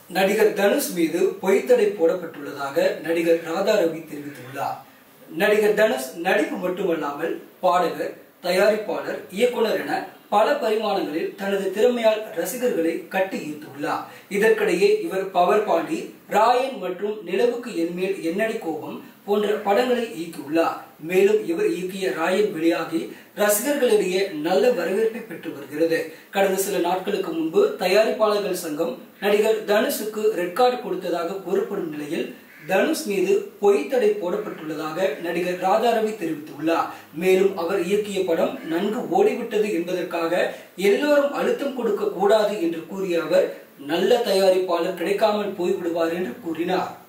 நடிகர் தனுஷ் மீது பொய்த்தடை போடப்பட்டுள்ளதாக நடிகர் ராதா ரவி தெரிவித்துள்ளார் நடிகர் தனுஷ் நடிப்பு மட்டுமல்லாமல் பாடகர் தயாரிப்பாளர் இயக்குனர் என பல பரிமாணங்களில் தனது திறமையால் ரசிகர்களை கட்டி ஈர்த்துள்ளார் இதற்கிடையே இவர் பவர் பாண்டி ராயன் மற்றும் நிலவுக்கு என்மேல் என்னடி கோபம் போன்ற படங்களை இயக்கியுள்ளார் மேலும் இவர் இயக்கிய ராயன் வெளியாகி ரசிகர்களிடையே நல்ல வரவேற்பை பெற்று வருகிறது கடந்த சில நாட்களுக்கு முன்பு தயாரிப்பாளர்கள் சங்கம் நடிகர் தனுஷுக்கு ரெட் கார்டு கொடுத்ததாக கூறப்படும் நிலையில் தனுஷ் மீது பொய் தடை போடப்பட்டுள்ளதாக நடிகர் ராதாரவி தெரிவித்துள்ளார் மேலும் அவர் இயக்கிய படம் நன்கு ஓடிவிட்டது என்பதற்காக எல்லோரும் அழுத்தம் கொடுக்க கூடாது என்று கூறிய அவர் நல்ல தயாரிப்பாளர் கிடைக்காமல் போய்விடுவார் என்று கூறினார்